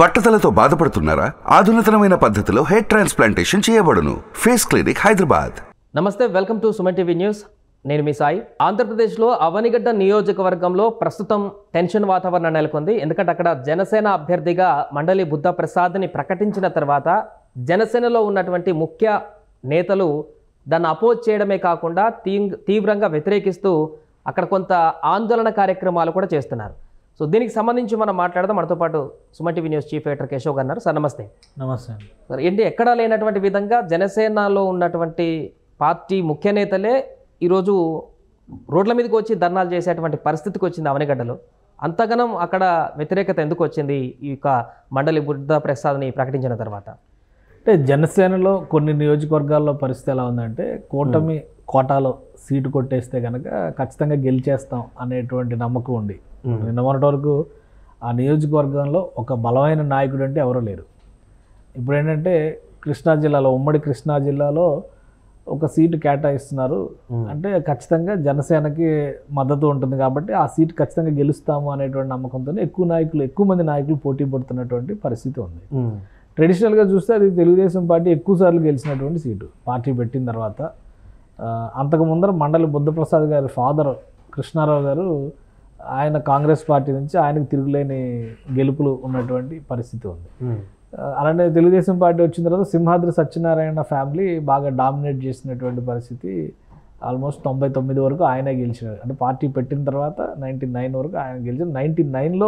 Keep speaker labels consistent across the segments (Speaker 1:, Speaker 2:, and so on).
Speaker 1: బట్టతలతో బాధపడుతున్నారా ఆధునితనమైన పద్ధతిలో హెయిర్ ట్రాన్స్ప్లాంటేషన్ చేయబడును ఫేస్ క్లినిక్ హైదరాబాద్
Speaker 2: నమస్తే welcome to Suman TV news నేను మీ సాయి ఆంధ్రప్రదేశ్లో అవనిగడ్డ నియోజకవర్గంలో ప్రస్తుతం టెన్షన్ వాతావరణం నెలకొంది ఎందుకంటే అక్కడ జనసేన అభ్యర్థిగా మండలి బుద్ధ ప్రసాద్ని ప్రకటించిన తర్వాత జనసేనలో ఉన్నటువంటి ముఖ్య నేతలు దాన్ని అపోజ్ చేయడమే కాకుండా తీ- తీవ్రంగా వ్యతిరేకిస్తూ అక్కడ కొంత ఆందోళన కార్యక్రమాలు కూడా చేస్తున్నారు సో దీనికి సంబంధించి మనం మాట్లాడదాం మనతో పాటు Suman TV news chief editor Keshav garu ఉన్నారు సార్ నమస్తే
Speaker 3: నమస్తే అండి
Speaker 2: సార్ ఏంటి ఎక్కడా లేనటువంటి విధంగా జనసేనలో ఉన్నటువంటి పార్టీ ముఖ్య నేతలే ఈరోజు రోడ్ల మీదకి వచ్చి ధర్నాలు చేసేటువంటి పరిస్థితికి వచ్చింది అవనిగడ్డలో అంతగనం అక్కడ వ్యతిరేకత ఎందుకు వచ్చింది ఈ యొక్క మండలి బుద్ధ ప్రసాద్ని ప్రకటించిన తర్వాత
Speaker 3: అంటే జనసేనలో కొన్ని నియోజకవర్గాల్లో పరిస్థితి ఎలా ఉందంటే కూటమి కోటాలో సీటు కొట్టేస్తే కనుక ఖచ్చితంగా గెలిచేస్తాం అనేటువంటి నమ్మకం ఉంది నిన్న మొన్నటి వరకు ఆ నియోజకవర్గంలో ఒక బలమైన నాయకుడు అంటే ఎవరూ లేరు ఇప్పుడు ఏంటంటే కృష్ణా జిల్లాలో ఉమ్మడి కృష్ణా జిల్లాలో ఒక సీటు కేటాయిస్తున్నారు అంటే ఖచ్చితంగా జనసేనకి మద్దతు ఉంటుంది కాబట్టి ఆ సీటు ఖచ్చితంగా గెలుస్తాము అనేటువంటి నమ్మకంతో ఎక్కువ నాయకులు ఎక్కువ మంది నాయకులు పోటీ పడుతున్నటువంటి పరిస్థితి ఉంది ట్రెడిషనల్గా చూస్తే అది తెలుగుదేశం పార్టీ ఎక్కువ సార్లు గెలిచినటువంటి సీటు పార్టీ పెట్టిన తర్వాత ఆ, అంతకు ముందర మండలి బుద్ధప్రసాద్ గారి ఫాదర్ కృష్ణారావు గారు ఆయన కాంగ్రెస్ పార్టీ నుంచి ఆయనకు తిరుగులేని గెలుపులు ఉన్నటువంటి పరిస్థితి ఉంది ఆ, అలానే తెలుగుదేశం పార్టీ వచ్చిన తర్వాత సింహాద్రి సత్యనారాయణ ఫ్యామిలీ బాగా డామినేట్ చేసినటువంటి పరిస్థితి ఆల్మోస్ట్ తొంభై తొమ్మిది వరకు ఆయనే గెలిచినారు అంటే పార్టీ పెట్టిన తర్వాత నైంటీ నైన్ వరకు ఆయన గెలిచారు నైంటీ నైన్లో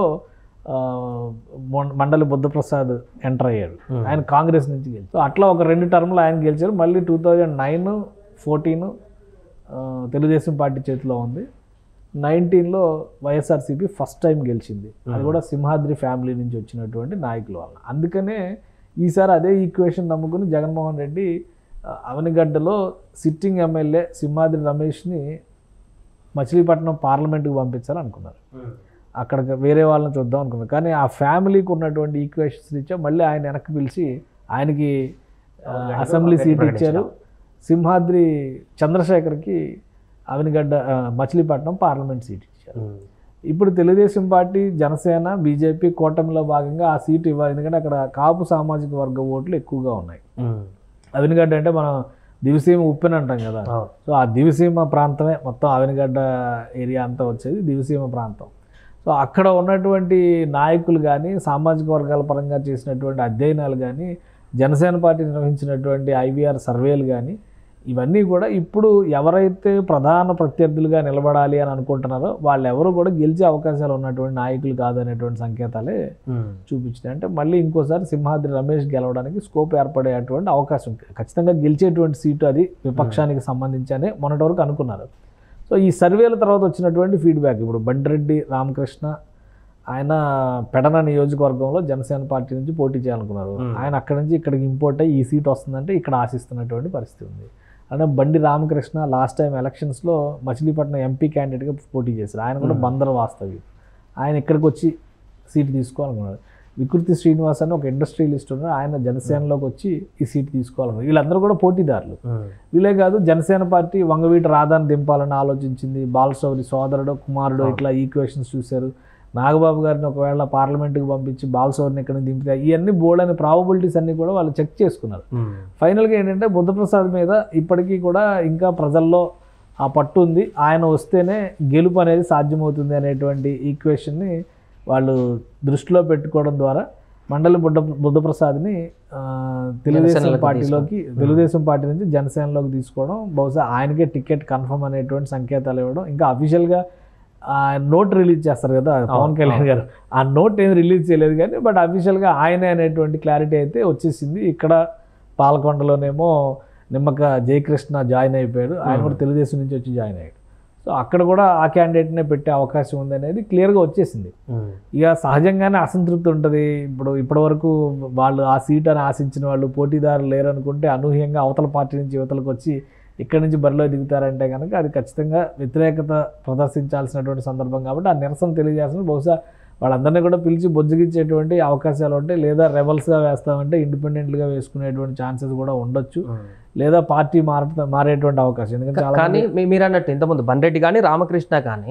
Speaker 3: మండలి బుద్ధప్రసాద్ ఎంటర్ అయ్యాడు ఆయన కాంగ్రెస్ నుంచి గెలిచారు సో అట్లా ఒక రెండు టర్మ్లు ఆయన గెలిచారు మళ్ళీ two thousand nine fourteen Telugu Desam party చేతిలో ఉంది నైన్టీన్లో వైఎస్ఆర్సీపీ ఫస్ట్ టైం గెలిచింది అది కూడా సింహాద్రి ఫ్యామిలీ నుంచి వచ్చినటువంటి నాయకుల వల్ల అందుకనే ఈసారి అదే ఈక్వేషన్ నమ్ముకుని జగన్మోహన్ రెడ్డి ఆ, అవనిగడ్డలో సిట్టింగ్ ఎమ్మెల్యే సింహాద్రి రమేష్ని మచిలీపట్నం పార్లమెంట్కి పంపించాలనుకున్నారు అక్కడ వేరే వాళ్ళని చూద్దాం అనుకున్నారు కానీ ఆ ఫ్యామిలీకి ఉన్నటువంటి ఈక్వేషన్స్ రీత్యా మళ్ళీ ఆయన వెనక్కి పిలిచి ఆయనకి ఆ, అసెంబ్లీ సీట్ ఇచ్చారు సింహాద్రి చంద్రశేఖర్కి అవనిగడ్డ ఆ, మచిలీపట్నం పార్లమెంట్ సీట్ ఇచ్చారు ఇప్పుడు తెలుగుదేశం పార్టీ జనసేన బీజేపీ కూటమిలో భాగంగా ఆ సీటు ఇవ్వాలి ఎందుకంటే అక్కడ కాపు సామాజిక వర్గ ఓట్లు ఎక్కువగా ఉన్నాయి అవినిగడ్డ అంటే మనం దివిసీమ ఉప్పెన అంటాం కదా సో ఆ దివిసీమ ప్రాంతమే మొత్తం అవినిగడ్డ ఏరియా అంతా వచ్చేది దివిసీమ ప్రాంతం సో అక్కడ ఉన్నటువంటి నాయకులు కానీ సామాజిక వర్గాల పరంగా చేసినటువంటి అధ్యయనాలు కానీ జనసేన పార్టీ నిర్వహించినటువంటి ఐవీఆర్ సర్వేలు కానీ ఇవన్నీ కూడా ఇప్పుడు ఎవరైతే ప్రధాన ప్రత్యర్థులుగా నిలబడాలి అని అనుకుంటున్నారో వాళ్ళు ఎవరు కూడా గెలిచే అవకాశాలు ఉన్నటువంటి నాయకులు కాదనేటువంటి సంకేతాలే చూపించినాయి అంటే మళ్ళీ ఇంకోసారి సింహాద్రి రమేష్ గెలవడానికి స్కోప్ ఏర్పడేటువంటి అవకాశం ఉంది. ఖచ్చితంగా గెలిచేటువంటి సీటు అది విపక్షానికి సంబంధించి అనే మొన్నటి వరకు అనుకున్నారు సో ఈ సర్వేల తర్వాత వచ్చినటువంటి ఫీడ్బ్యాక్ ఇప్పుడు బండిరెడ్డి రామకృష్ణ ఆయన పెడన నియోజకవర్గంలో జనసేన పార్టీ నుంచి పోటీ చేయాలనుకున్నారు ఆయన అక్కడి నుంచి ఇక్కడికి ఇంపోర్ట్ అయ్యి ఈ సీట్ వస్తుందంటే ఇక్కడ ఆశిస్తున్నటువంటి పరిస్థితి ఉంది అంటే బండి రామకృష్ణ లాస్ట్ టైం ఎలక్షన్స్లో మచిలీపట్నం ఎంపీ క్యాండిడేట్గా పోటీ చేశారు ఆయన కూడా బందర్ వాస్తవి ఆయన ఇక్కడికి వచ్చి సీట్ తీసుకోవాలనుకున్నారు వికృతి శ్రీనివాస్ అని ఒక ఇండస్ట్రియలిస్ట్ ఉన్నారు ఆయన జనసేనలోకి వచ్చి ఈ సీట్ తీసుకోవాలనుకున్నారు వీళ్ళందరూ కూడా పోటీదారులు వీళ్ళే కాదు జనసేన పార్టీ వంగవీటి రాధాని దింపాలని ఆలోచించింది బాలశౌరి సోదరుడు కుమారుడు ఇట్లా ఈక్వేషన్స్ చూశారు నాగబాబు గారిని ఒకవేళ పార్లమెంట్కి పంపించి బాలశౌరిని ఇక్కడ దింపితే ఇవన్నీ బోర్డ్ అనే ప్రాబబిలిటీస్ అన్ని కూడా వాళ్ళు చెక్ చేసుకున్నారు ఫైనల్గా ఏంటంటే బుద్ధప్రసాద్ మీద ఇప్పటికీ కూడా ఇంకా ప్రజల్లో ఆ పట్టు ఉంది ఆయన వస్తేనే గెలుపు అనేది సాధ్యమవుతుంది అనేటువంటి ఈక్వేషన్ని వాళ్ళు దృష్టిలో పెట్టుకోవడం ద్వారా మండలి బుద్ధ బుద్ధప్రసాద్ని ఆ, తెలుగుదేశం
Speaker 2: జనసేనలోకి
Speaker 3: పార్టీలోకి తెలుగుదేశం పార్టీ నుంచి జనసేనలోకి తీసుకోవడం బహుశా ఆయనకే టికెట్ కన్ఫర్మ్ అనేటువంటి సంకేతాలు ఇవ్వడం ఇంకా అఫీషియల్గా ఆ నోట్ రిలీజ్ చేస్తారు కదా పవన్ కళ్యాణ్ గారు ఆ నోట్ ఏం రిలీజ్ చేయలేదు కానీ బట్ అఫీషియల్గా ఆయనే అనేటువంటి క్లారిటీ అయితే వచ్చేసింది ఇక్కడ పాలకొండలోనేమో నిమ్మక జయకృష్ణ జాయిన్ అయిపోయాడు ఆయన కూడా తెలుగుదేశం నుంచి వచ్చి జాయిన్ అయ్యాడు సో అక్కడ కూడా ఆ క్యాండిడేట్నే పెట్టే అవకాశం ఉంది అనేది క్లియర్గా వచ్చేసింది ఇక సహజంగానే అసంతృప్తి ఉంటుంది ఇప్పుడు ఇప్పటివరకు వాళ్ళు ఆ సీట్ అని ఆశించిన వాళ్ళు పోటీదారులు లేరు అనుకుంటే అనూహ్యంగా అవతల పార్టీ నుంచి యువతలకు వచ్చి ఇక్కడి నుంచి బరిలో దిగుతారంటే కనుక అది ఖచ్చితంగా వ్యతిరేకత ప్రదర్శించాల్సినటువంటి సందర్భం కాబట్టి ఆ నిరసన తెలియజేసిన బహుశా వాళ్ళందరినీ కూడా పిలిచి బొజ్జగించేటువంటి అవకాశాలు ఉంటాయి లేదా రెబల్స్గా వేస్తామంటే ఇండిపెండెంట్గా వేసుకునేటువంటి ఛాన్సెస్ కూడా ఉండొచ్చు లేదా పార్టీ మార మారేటువంటి అవకాశం ఎందుకంటే చాలా
Speaker 2: కానీ మీ- మీరు అన్నట్టు ఇంతకుముందు బండ్రెడ్డి కానీ రామకృష్ణ కానీ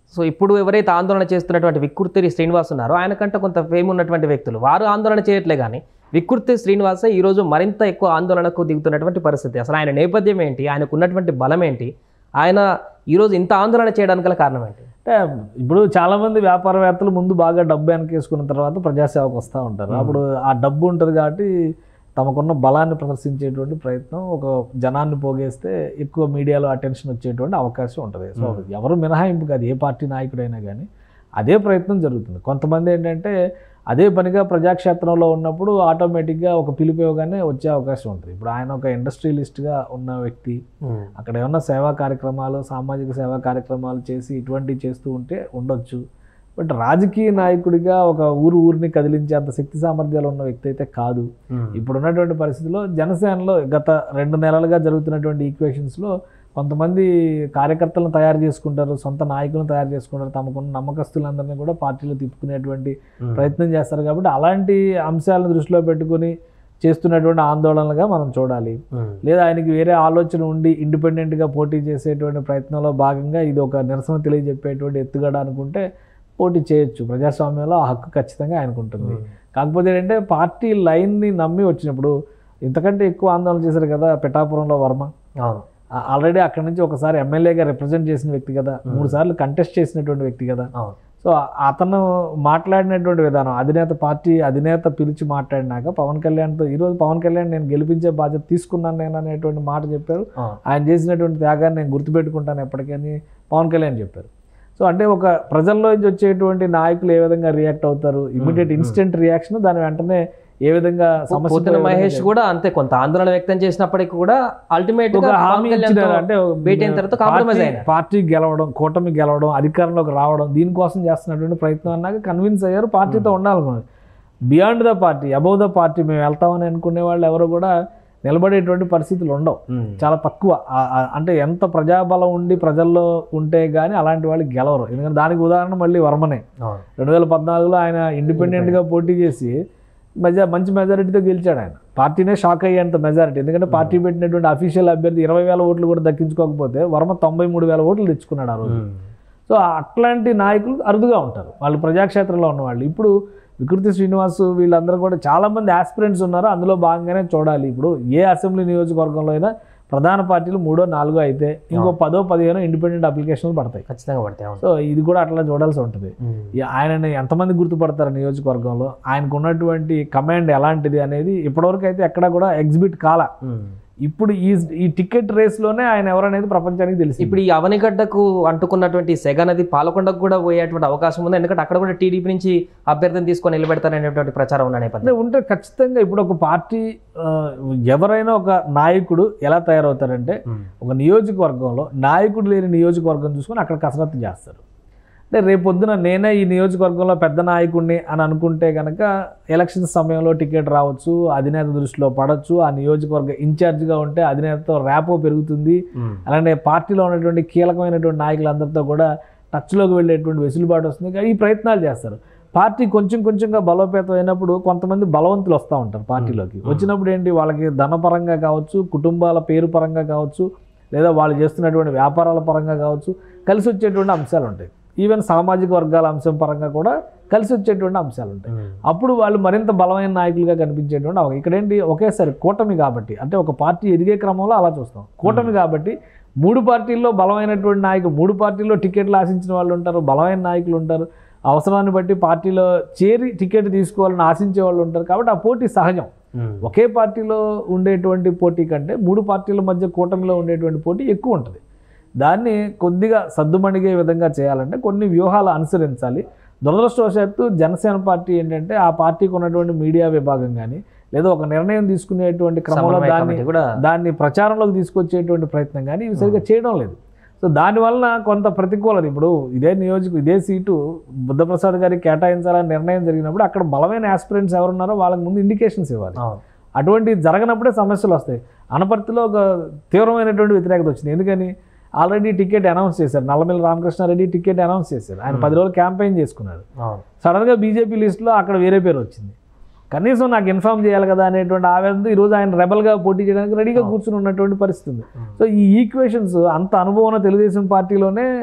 Speaker 2: సో ఇప్పుడు ఎవరైతే ఆందోళన చేస్తున్నటువంటి వికృతి శ్రీనివాస్ ఉన్నారో ఆయనకంటే కొంత ఫేమ్ ఉన్నటువంటి వ్యక్తులు వారు ఆందోళన చేయట్లే కానీ వికృతి శ్రీనివాసే ఈరోజు మరింత ఎక్కువ ఆందోళనకు దిగుతున్నటువంటి పరిస్థితి అసలు ఆయన నేపథ్యం ఏంటి ఆయనకు ఉన్నటువంటి బలం ఏంటి ఆయన ఈరోజు ఇంత ఆందోళన చేయడానికి గల కారణం ఏంటి
Speaker 3: అంటే ఇప్పుడు చాలా మంది వ్యాపారవేత్తలు ముందు బాగా డబ్బు వెనకేసుకున్న తర్వాత ప్రజాసేవకు వస్తూ ఉంటారు అప్పుడు ఆ డబ్బు ఉంటుంది కాబట్టి తమకున్న బలాన్ని ప్రదర్శించేటువంటి ప్రయత్నం ఒక జనాన్ని పోగేస్తే ఎక్కువ మీడియాలో అటెన్షన్ వచ్చేటువంటి అవకాశం ఉంటుంది సో ఎవరు మినహాయింపు కాదు ఏ పార్టీ నాయకుడైనా కానీ అదే ప్రయత్నం జరుగుతుంది కొంతమంది ఏంటంటే అదే పనిగా ప్రజాక్షేత్రంలో ఉన్నప్పుడు ఆటోమేటిక్గా ఒక పిలుపు ఇవ్వగానే వచ్చే అవకాశం ఉంటుంది ఇప్పుడు ఆయన ఒక ఇండస్ట్రియలిస్ట్గా ఉన్న వ్యక్తి అక్కడ ఏమన్నా సేవా కార్యక్రమాలు సామాజిక సేవా కార్యక్రమాలు చేసి ఇటువంటివి చేస్తూ ఉంటే ఉండొచ్చు బట్ రాజకీయ నాయకుడిగా ఒక ఊరు ఊరిని కదిలించే అంత శక్తి సామర్థ్యాలు ఉన్న వ్యక్తి అయితే కాదు ఇప్పుడు ఉన్నటువంటి పరిస్థితిలో జనసేనలో గత రెండు నెలలుగా జరుగుతున్నటువంటి ఈక్వేషన్స్లో కొంతమంది కార్యకర్తలను తయారు చేసుకుంటారు సొంత నాయకులను తయారు చేసుకుంటారు తమకున్న నమ్మకస్తులందరినీ కూడా పార్టీలో తిప్పుకునేటువంటి ప్రయత్నం చేస్తారు కాబట్టి అలాంటి అంశాలను దృష్టిలో పెట్టుకొని చేస్తున్నటువంటి ఆందోళనలుగా మనం చూడాలి లేదా ఆయనకి వేరే ఆలోచన ఉండి ఇండిపెండెంట్గా పోటీ చేసేటువంటి ప్రయత్నంలో భాగంగా ఇది ఒక నిరసన తెలియజెప్పేటువంటి ఎత్తుగడ అనుకుంటే పోటీ చేయొచ్చు ప్రజాస్వామ్యంలో ఆ హక్కు ఖచ్చితంగా ఆయనకు ఉంటుంది కాకపోతే ఏంటంటే పార్టీ లైన్ని నమ్మి వచ్చినప్పుడు ఇంతకంటే ఎక్కువ ఆందోళన చేశారు కదా పిఠాపురంలో వర్మ
Speaker 2: అవును
Speaker 3: ఆ- ఆల్రెడీ అక్కడ నుంచి ఒకసారి ఎమ్మెల్యేగా రిప్రజెంట్ చేసిన వ్యక్తి కదా మూడు సార్లు కంటెస్ట్ చేసినటువంటి వ్యక్తి కదా
Speaker 2: అవును
Speaker 3: సో అతను మాట్లాడినటువంటి విధానం అధినేత పార్టీ అధినేత పిలిచి మాట్లాడినాక పవన్ కళ్యాణ్తో ఈరోజు పవన్ కళ్యాణ్ నేను గెలిపించే బాధ్యత తీసుకున్నాను నేను అనేటువంటి మాట చెప్పారు
Speaker 2: అవును
Speaker 3: ఆయన చేసినటువంటి త్యాగాన్ని నేను గుర్తుపెట్టుకుంటాను ఎప్పటికని పవన్ కళ్యాణ్ చెప్పారు సో అంటే ఒక ప్రజల్లో నుంచి వచ్చేటువంటి నాయకులు ఏ విధంగా రియాక్ట్ అవుతారు ఇమీడియట్ ఇన్స్టెంట్ రియాక్షన్ దాని వెంటనే ఏ విధంగా సమస్య
Speaker 2: పోతిన మహేష్ కూడా అంతే కొంత ఆందోళన వ్యక్తం చేసినప్పటికీ కూడా అల్టిమేట్
Speaker 3: ఒక హామీ ఇచ్చినారు అంటే
Speaker 2: భేటీ అయిన తర్వాత కాంప్రమైజ్
Speaker 3: పార్టీ-
Speaker 2: అయినా
Speaker 3: పార్టీ గెలవడం కూటమి గెలవడం అధికారంలోకి రావడం దీనికోసం చేస్తున్నటువంటి ప్రయత్నం అన్నాక కన్విన్స్ అయ్యారు పార్టీతో ఉండాలనుకున్నారు beyond the party above the party మేము వెళ్తామని అనుకునే వాళ్ళు ఎవరు కూడా నిలబడేటువంటి పరిస్థితులు ఉండవు చాలా తక్కువ ఆ- ఆ- అంటే ఎంత ప్రజాబలం ఉండి ప్రజల్లో ఉంటే కానీ అలాంటి వాళ్ళు గెలవరు ఎందుకంటే దానికి ఉదాహరణ మళ్ళీ వర్మనే
Speaker 2: అవును
Speaker 3: రెండు వేల పద్నాలుగులో ఆయన ఇండిపెండెంట్గా పోటీ చేసి మెజా మంచి మెజారిటీతో గెలిచాడు ఆయన పార్టీనే షాక్ అయ్యేంత మెజారిటీ ఎందుకంటే పార్టీ పెట్టినటువంటి అఫీషియల్ అభ్యర్థి ఇరవై వేల ఓట్లు కూడా దక్కించుకోకపోతే వర్మ తొంభై మూడు వేల ఓట్లు తెచ్చుకున్నాడు ఆ రోజు సో అట్లాంటి నాయకులు అరుదుగా ఉంటారు వాళ్ళు ప్రజాక్షేత్రంలో ఉన్నవాళ్ళు ఇప్పుడు వికృతి శ్రీనివాస్ వీళ్ళందరూ కూడా చాలామంది ఆస్పిరెంట్స్ ఉన్నారు అందులో భాగంగానే చూడాలి ఇప్పుడు ఏ అసెంబ్లీ నియోజకవర్గంలో అయినా ప్రధాన పార్టీలు మూడో నాలుగో అయితే ఇంకో పదో పదిహేనో ఇండిపెండెంట్ అప్లికేషన్లు పడతాయి
Speaker 2: ఖచ్చితంగా పడతాయి అవును
Speaker 3: సో ఇది కూడా అట్లా చూడాల్సి ఉంటుంది ఈ ఆయనని ఎంతమంది గుర్తుపడతారు నియోజకవర్గంలో ఆయనకు ఉన్నటువంటి కమాండ్ ఎలాంటిది అనేది ఇప్పటివరకు అయితే ఎక్కడా కూడా ఎగ్జిబిట్ కాల ఇప్పుడు ఈ ఈ టికెట్ రేస్లోనే ఆయన ఎవరనేది ప్రపంచానికి తెలిసి
Speaker 2: ఇప్పుడు ఈ అవనిగడ్డకు అంటుకున్నటువంటి సెగ నది పాలకొండకు కూడా పోయేటువంటి అవకాశం ఉంది ఎందుకంటే అక్కడ కూడా టీడీపీ నుంచి అభ్యర్థిని తీసుకొని నిలబెడతారనేటువంటి ప్రచారం ఉన్న నేపథ్యం
Speaker 3: అంటే ఉంటే ఖచ్చితంగా ఇప్పుడు ఒక పార్టీ ఆ, ఎవరైనా ఒక నాయకుడు ఎలా తయారవుతారంటే ఒక నియోజకవర్గంలో నాయకుడు లేని నియోజకవర్గం చూసుకొని అక్కడ కసరత్తు చేస్తారు అంటే రేపొద్దున నేనే ఈ నియోజకవర్గంలో పెద్ద నాయకుడిని అని అనుకుంటే కనుక ఎలక్షన్ సమయంలో టికెట్ రావచ్చు అధినేత దృష్టిలో పడవచ్చు ఆ నియోజకవర్గ ఇన్ఛార్జ్గా ఉంటే అధినేతతో ర్యాపో పెరుగుతుంది అలానే పార్టీలో ఉన్నటువంటి కీలకమైనటువంటి నాయకులందరితో కూడా టచ్లోకి వెళ్ళేటువంటి వెసులుబాటు వస్తుంది కానీ ఈ ప్రయత్నాలు చేస్తారు పార్టీ కొంచెం కొంచెంగా బలోపేతం అయినప్పుడు కొంతమంది బలవంతులు వస్తూ ఉంటారు పార్టీలోకి వచ్చినప్పుడు ఏంటి వాళ్ళకి ధనపరంగా కావచ్చు కుటుంబాల పేరు పరంగా కావచ్చు లేదా వాళ్ళు చేస్తున్నటువంటి వ్యాపారాల పరంగా కావచ్చు కలిసి వచ్చేటువంటి అంశాలు ఉంటాయి ఈవెన్ సామాజిక వర్గాల అంశం పరంగా కూడా కలిసి వచ్చేటువంటి అంశాలు ఉంటాయి అప్పుడు వాళ్ళు మరింత బలమైన నాయకులుగా కనిపించేటువంటి అవకాశం ఇక్కడ ఏంటి ఒకేసారి కూటమి కాబట్టి అంటే ఒక పార్టీ ఎదిగే క్రమంలో అలా చూస్తాం కూటమి కాబట్టి మూడు పార్టీల్లో బలమైనటువంటి నాయకులు మూడు పార్టీల్లో టికెట్లు ఆశించిన వాళ్ళు ఉంటారు బలమైన నాయకులు ఉంటారు అవసరాన్ని బట్టి పార్టీలో చేరి టికెట్ తీసుకోవాలని ఆశించే వాళ్ళు ఉంటారు కాబట్టి ఆ పోటీ సహజం ఒకే పార్టీలో ఉండేటువంటి పోటీ కంటే మూడు పార్టీల మధ్య కూటమిలో ఉండేటువంటి పోటీ ఎక్కువ ఉంటుంది దాన్ని కొద్దిగా సద్దుమణిగే విధంగా చేయాలంటే కొన్ని వ్యూహాలు అనుసరించాలి దురదృష్టవశాత్తు జనసేన పార్టీ ఏంటంటే ఆ పార్టీకి ఉన్నటువంటి మీడియా విభాగం కానీ లేదా ఒక నిర్ణయం తీసుకునేటువంటి క్రమంలో
Speaker 2: సమన్వయ
Speaker 3: దాన్ని
Speaker 2: కమిటీ కూడా
Speaker 3: దాన్ని ప్రచారంలోకి తీసుకొచ్చేటువంటి ప్రయత్నం కానీ ఇవి సరిగ్గా చేయడం లేదు సో దానివలన కొంత ప్రతికూలత ఇప్పుడు ఇదే నియోజక ఇదే సీటు బుద్ధప్రసాద్ గారికి కేటాయించాలని నిర్ణయం జరిగినప్పుడు అక్కడ బలమైన ఆస్పిరెంట్స్ ఎవరున్నారో వాళ్ళకి ముందు ఇండికేషన్స్ ఇవ్వాలి
Speaker 2: అవును
Speaker 3: అటువంటి జరగనప్పుడే సమస్యలు వస్తాయి అనపర్తిలో ఒక తీవ్రమైనటువంటి వ్యతిరేకత వచ్చింది ఎందుకని ఆల్రెడీ టికెట్ అనౌన్స్ చేశారు నల్లమిల్లి రామకృష్ణారెడ్డి టికెట్ అనౌన్స్ చేశారు ఆయన పది రోజులు క్యాంపెయిన్ చేసుకున్నాడు
Speaker 2: అవును
Speaker 3: సడన్గా బీజేపీ లిస్టులో అక్కడ వేరే పేరు వచ్చింది కనీసం నాకు ఇన్ఫామ్ చేయాలి కదా అనేటువంటి ఆవేదనతో ఈరోజు ఆయన రెబల్గా పోటీ చేయడానికి రెడీగా కూర్చుని ఉన్నటువంటి పరిస్థితి ఉంది సో ఈ ఈక్వేషన్స్ అంత అనుభవం ఉన్న తెలుగుదేశం పార్టీలోనే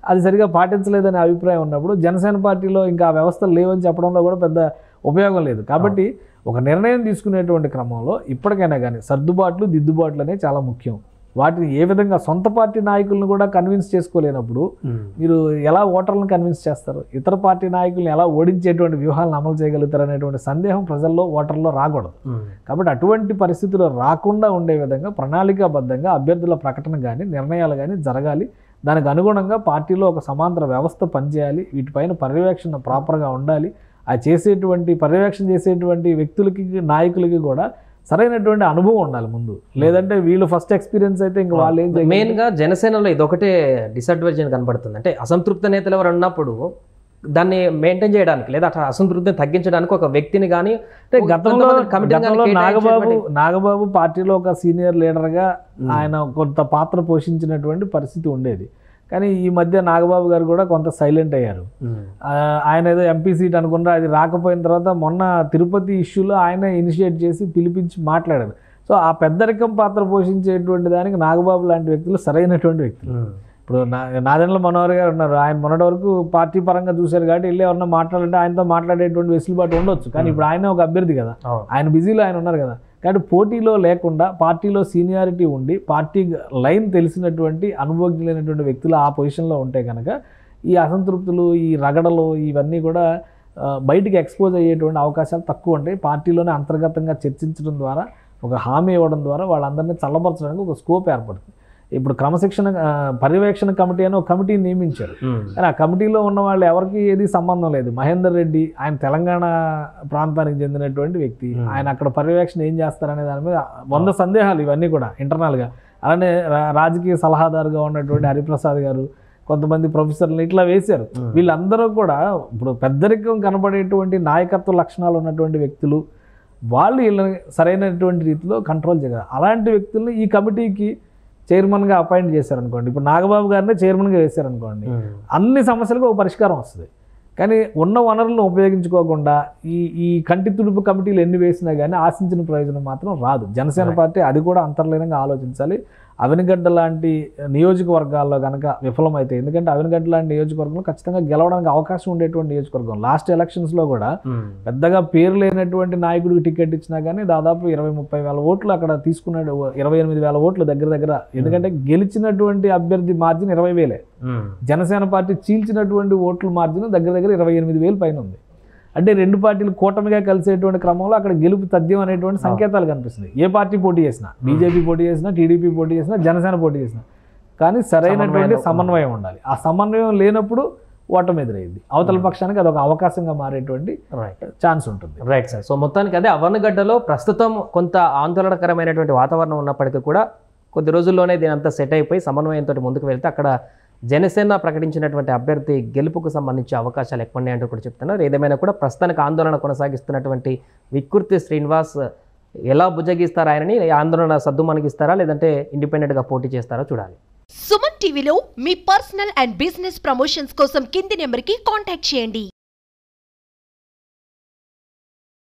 Speaker 3: అది సరిగా పాటించలేదనే అభిప్రాయం ఉన్నప్పుడు జనసేన పార్టీలో ఇంకా ఆ వ్యవస్థలు లేవని చెప్పడంలో కూడా పెద్ద ఉపయోగం లేదు కాబట్టి ఒక నిర్ణయం తీసుకునేటువంటి క్రమంలో ఇప్పటికైనా కానీ సర్దుబాట్లు దిద్దుబాట్లు అనేవి చాలా ముఖ్యం వాటిని ఏ విధంగా సొంత పార్టీ నాయకులను కూడా కన్విన్స్ చేసుకోలేనప్పుడు మీరు ఎలా ఓటర్లను కన్విన్స్ చేస్తారు ఇతర పార్టీ నాయకులను ఎలా ఓడించేటువంటి వ్యూహాలను అమలు చేయగలుగుతారు అనేటువంటి సందేహం ప్రజల్లో ఓటర్లో రాకూడదు కాబట్టి అటువంటి పరిస్థితులు రాకుండా ఉండే విధంగా ప్రణాళికాబద్ధంగా అభ్యర్థుల ప్రకటన కానీ నిర్ణయాలు కానీ జరగాలి దానికి అనుగుణంగా పార్టీలో ఒక సమాంతర వ్యవస్థ పనిచేయాలి వీటిపైన పర్యవేక్షణ ప్రాపర్గా ఉండాలి ఆ చేసేటువంటి పర్యవేక్షణ చేసేటువంటి వ్యక్తులకి నాయకులకి కూడా సరైనటువంటి అనుభవం ఉండాలి ముందు లేదంటే వీళ్ళు ఫస్ట్ ఎక్స్పీరియన్స్ అయితే ఇంకా వాళ్ళు ఏం చేయగలరు?
Speaker 2: మెయిన్ గా జనసేనలో ఇదొకటే డిసడ్వాంటేజ్ కనబడుతుంది అంటే అసంతృప్త నేతలు ఎవరు ఉన్నప్పుడు దాన్ని మెయింటైన్ చేయడానికి లేదా అట్లా అసంతృప్తిని తగ్గించడానికి ఒక వ్యక్తిని కానీ
Speaker 3: అంటే గతంలో
Speaker 2: కమిటీ
Speaker 3: గతంలో నాగబాబు నాగబాబు పార్టీలో ఒక సీనియర్ లీడర్గా ఆయన కొంత పాత్ర పోషించినటువంటి పరిస్థితి ఉండేది కానీ ఈ మధ్య నాగబాబు గారు కూడా కొంత సైలెంట్ అయ్యారు ఆ, ఆయన ఏదో ఎంపీ సీట్ అనుకున్నారు అది రాకపోయిన తర్వాత మొన్న తిరుపతి ఇష్యూలో ఆయన ఇనిషియేట్ చేసి పిలిపించి మాట్లాడారు సో ఆ పెద్దరికం పాత్ర పోషించేటువంటి దానికి నాగబాబు లాంటి వ్యక్తులు సరైనటువంటి వ్యక్తులు ఇప్పుడు నా నాదెండ్ల మనోహర్ గారు ఉన్నారు ఆయన మొన్నటి వరకు పార్టీ పరంగా చూశారు కాబట్టి వెళ్ళి ఎవరన్నా మాట్లాడాలంటే ఆయనతో మాట్లాడేటువంటి వెసులుబాటు ఉండొచ్చు కానీ ఇప్పుడు ఆయన ఒక అభ్యర్థి కదా ఆయన బిజీలో ఆయన ఉన్నారు కదా కాబట్టి పోటీలో లేకుండా పార్టీలో సీనియారిటీ ఉండి పార్టీ లైన్ తెలిసినటువంటి అనుభవజ్ఞులైనటువంటి వ్యక్తులు ఆ పొజిషన్లో ఉంటే కనుక ఈ అసంతృప్తులు ఈ రగడలు ఇవన్నీ కూడా ఆ, బయటికి ఎక్స్పోజ్ అయ్యేటువంటి అవకాశాలు తక్కువ ఉంటాయి పార్టీలోనే అంతర్గతంగా చర్చించడం ద్వారా ఒక హామీ ఇవ్వడం ద్వారా వాళ్ళందరినీ చల్లబరచడానికి ఒక స్కోప్ ఏర్పడుతుంది ఇప్పుడు క్రమశిక్షణ ఆ, పర్యవేక్షణ కమిటీ అని ఒక కమిటీని నియమించారు కానీ ఆ కమిటీలో ఉన్న వాళ్ళు ఎవరికి ఏది సంబంధం లేదు మహేందర్ రెడ్డి ఆయన తెలంగాణ ప్రాంతానికి చెందినటువంటి వ్యక్తి ఆయన అక్కడ పర్యవేక్షణ ఏం చేస్తారనే దాని మీద వంద సందేహాలు ఇవన్నీ కూడా ఇంటర్నల్గా అలానే రా- రాజకీయ సలహాదారుగా ఉన్నటువంటి హరిప్రసాద్ గారు కొంతమంది ప్రొఫెసర్లు ఇట్లా వేశారు వీళ్ళందరూ కూడా ఇప్పుడు పెద్దరికం కనబడేటువంటి నాయకత్వ లక్షణాలు ఉన్నటువంటి వ్యక్తులు వాళ్ళు వీళ్ళని సరైనటువంటి రీతిలో కంట్రోల్ చేయగలరు అలాంటి వ్యక్తుల్ని ఈ కమిటీకి చైర్మన్గా అపాయింట్ చేశారనుకోండి ఇప్పుడు నాగబాబు గారిని చైర్మన్గా వేశారనుకోండి అన్ని సమస్యలకు ఒక పరిష్కారం వస్తుంది కానీ ఉన్న వనరులను ఉపయోగించుకోకుండా ఈ ఈ కంటి తుడుపు కమిటీలు ఎన్ని వేసినా కానీ ఆశించిన ప్రయోజనం మాత్రం రాదు జనసేన పార్టీ అది కూడా అంతర్లీనంగా ఆలోచించాలి అవినగడ్డ లాంటి నియోజకవర్గాల్లో కనుక విఫలమైతే ఎందుకంటే అవినగడ్డ లాంటి నియోజకవర్గంలో ఖచ్చితంగా గెలవడానికి అవకాశం ఉండేటువంటి నియోజకవర్గం లాస్ట్ ఎలక్షన్స్లో కూడా పెద్దగా పేరు లేనటువంటి నాయకుడికి టికెట్ ఇచ్చినా కానీ దాదాపు ఇరవై ముప్పై వేల ఓట్లు అక్కడ తీసుకున్నాడు ఇరవై ఎనిమిది వేల ఓట్లు దగ్గర దగ్గర ఎందుకంటే గెలిచినటువంటి అభ్యర్థి మార్జిన్ ఇరవై వేలే జనసేన పార్టీ చీల్చినటువంటి ఓట్ల మార్జిన్ దగ్గర దగ్గర ఇరవై ఎనిమిది వేలు పైన ఉంది అంటే రెండు పార్టీలు కూటమిగా కలిసేటువంటి క్రమంలో అక్కడ గెలుపు తథ్యం అనేటువంటి సంకేతాలు కనిపిస్తుంది ఏ పార్టీ పోటీ చేసినా బీజేపీ పోటీ చేసినా టీడీపీ పోటీ చేసినా జనసేన పోటీ చేసినా కానీ సరైనటువంటి సమన్వయం ఉండాలి ఆ సమన్వయం లేనప్పుడు ఓటమి ఎదురైంది అవతల పక్షానికి అదొక అవకాశంగా మారేటువంటి
Speaker 2: రైట్
Speaker 3: ఛాన్స్ ఉంటుంది
Speaker 2: రైట్ సార్ సో మొత్తానికి అదే అవనగడ్డలో ప్రస్తుతం కొంత ఆందోళనకరమైనటువంటి వాతావరణం ఉన్నప్పటికీ కూడా కొద్ది రోజుల్లోనే దీని అంతా సెట్ అయిపోయి సమన్వయంతో ముందుకు వెళ్తే అక్కడ జనసేన ప్రకటించినటువంటి అభ్యర్థి గెలుపుకు సంబంధించి అవకాశాలు ఎక్కువ ఉన్నాయంటూ కూడా చెప్తున్నారు ఏదేమైనా కూడా ప్రస్తుతానికి ఆందోళన కొనసాగిస్తున్నటువంటి వికృతి శ్రీనివాస్ ఎలా బుజ్జగిస్తారా ఆయనని ఈ ఆందోళన సద్దు మనగిస్తారా లేదంటే ఇండిపెండెంట్గా పోటీ చేస్తారో చూడాలి
Speaker 4: సుమన్ టీవీలో మీ పర్సనల్ అండ్ బిజినెస్ ప్రమోషన్స్ కోసం కింది నెంబర్కి కాంటాక్ట్ చేయండి